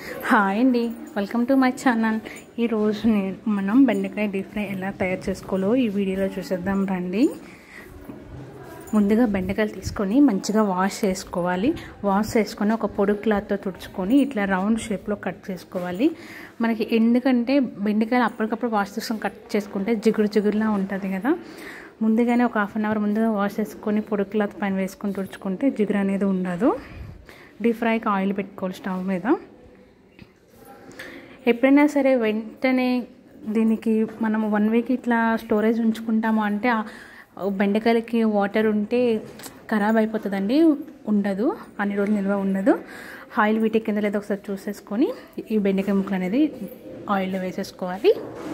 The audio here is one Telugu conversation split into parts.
హాయ్ అండి వెల్కమ్ టు మై ఛానల్ ఈరోజు నేను మనం బెండకాయ డీప్ ఫ్రై ఎలా తయారు చేసుకోవాలో ఈ వీడియోలో చూసేద్దాం రండి ముందుగా బెండకాయలు తీసుకొని మంచిగా వాష్ చేసుకోవాలి వాష్ చేసుకొని ఒక పొడి క్లాత్తో తుడుచుకొని ఇట్లా రౌండ్ షేప్లో కట్ చేసుకోవాలి మనకి ఎందుకంటే బెండకాయలు అప్పటికప్పుడు వాష్ చేసుకొని కట్ చేసుకుంటే జిగురు జిగురులా ఉంటుంది కదా ముందుగానే ఒక హాఫ్ అన్ అవర్ ముందుగా వాష్ చేసుకొని పొడి క్లాత్ పైన వేసుకొని తుడుచుకుంటే జిగురు అనేది ఉండదు డీప్ ఫ్రైకి ఆయిల్ పెట్టుకోవాలి స్టవ్ మీద ఎప్పుడైనా సరే వెంటనే దీనికి మనము వన్ వీక్ ఇట్లా స్టోరేజ్ ఉంచుకుంటాము అంటే ఆ బెండకాయలకి వాటర్ ఉంటే ఖరాబ్ అయిపోతుందండి ఉండదు అన్ని రోజులు నిల్వ ఉండదు ఆయిల్ వీటి కింద లేదా ఒకసారి చూసేసుకొని ఈ బెండకాయ ముక్కలు అనేది ఆయిల్లో వేసేసుకోవాలి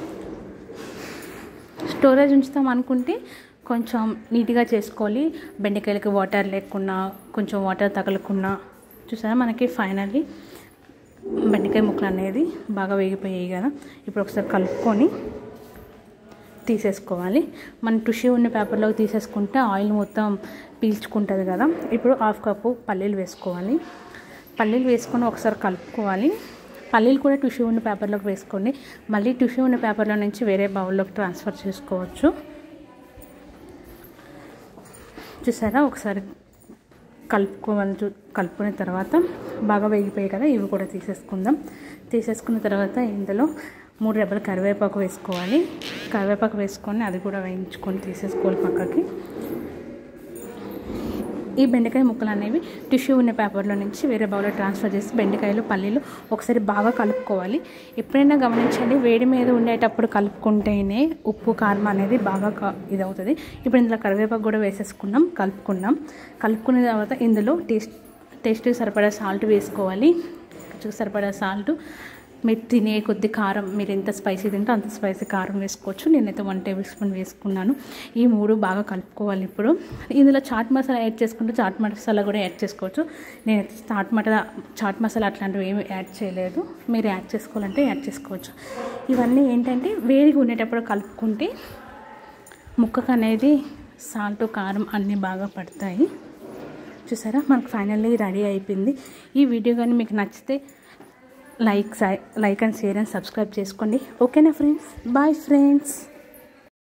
స్టోరేజ్ ఉంచుతాం అనుకుంటే కొంచెం నీట్గా చేసుకోవాలి బెండకాయలకి వాటర్ లేకుండా కొంచెం వాటర్ తగలకుండా చూసారా మనకి ఫైనల్లీ బెండకాయ ముక్కలు అనేది బాగా వేగిపోయాయి కదా ఇప్పుడు ఒకసారి కలుపుకొని తీసేసుకోవాలి మన టిష్యూ ఉన్న పేపర్లోకి తీసేసుకుంటే ఆయిల్ మొత్తం పీల్చుకుంటుంది కదా ఇప్పుడు హాఫ్ కప్పు పల్లీలు వేసుకోవాలి పల్లీలు వేసుకొని ఒకసారి కలుపుకోవాలి పల్లీలు కూడా టిష్యూ ఉన్న పేపర్లోకి వేసుకోండి మళ్ళీ టిష్యూ ఉన్న పేపర్లో నుంచి వేరే బౌల్లోకి ట్రాన్స్ఫర్ చేసుకోవచ్చు చూసారా ఒకసారి కలుపుకోవాలి చూ కలుపుకున్న తర్వాత బాగా వేగిపోయాయి కదా ఇవి కూడా తీసేసుకుందాం తీసేసుకున్న తర్వాత ఇందులో మూడు రెబ్బలు కరివేపాకు వేసుకోవాలి కరివేపాకు వేసుకొని అది కూడా వేయించుకొని తీసేసుకోవాలి పక్కకి ఈ బెండకాయ ముక్కలు అనేవి టిష్యూ ఉన్న పేపర్లో నుంచి వేరే బౌల్లో ట్రాన్స్ఫర్ చేసి బెండకాయలు పల్లీలు ఒకసారి బాగా కలుపుకోవాలి ఎప్పుడైనా గమనించండి వేడి మీద ఉండేటప్పుడు కలుపుకుంటేనే ఉప్పు కారం అనేది బాగా ఇది అవుతుంది ఇప్పుడు ఇందులో కరివేపాకు కూడా వేసేసుకున్నాం కలుపుకున్నాం కలుపుకున్న తర్వాత ఇందులో టేస్ట్ టేస్ట్ సరిపడా సాల్ట్ వేసుకోవాలి సరిపడా సాల్ట్ మీరు తినే కొద్ది కారం మీరు ఎంత స్పైసీ తింటే అంత స్పైసీ కారం వేసుకోవచ్చు నేనైతే వన్ టేబుల్ స్పూన్ వేసుకున్నాను ఈ మూడు బాగా కలుపుకోవాలి ఇప్పుడు ఇందులో చాట్ మసాలా యాడ్ చేసుకుంటే చాట్ మసాలా కూడా యాడ్ చేసుకోవచ్చు నేనైతే చాట్ మసాలా చాట్ మసాలా అట్లాంటివి ఏమి యాడ్ చేయలేదు మీరు యాడ్ చేసుకోవాలంటే యాడ్ చేసుకోవచ్చు ఇవన్నీ ఏంటంటే వేడిగా ఉండేటప్పుడు కలుపుకుంటే ముక్కకు అనేది సాల్ట్ కారం అన్నీ బాగా పడతాయి చూసారా మనకు ఫైనల్లీ రెడీ అయిపోయింది ఈ వీడియో కానీ మీకు నచ్చితే like like and share and subscribe చేసుకోండి ఓకేనా ఫ్రెండ్స్ బాయ్ ఫ్రెండ్స్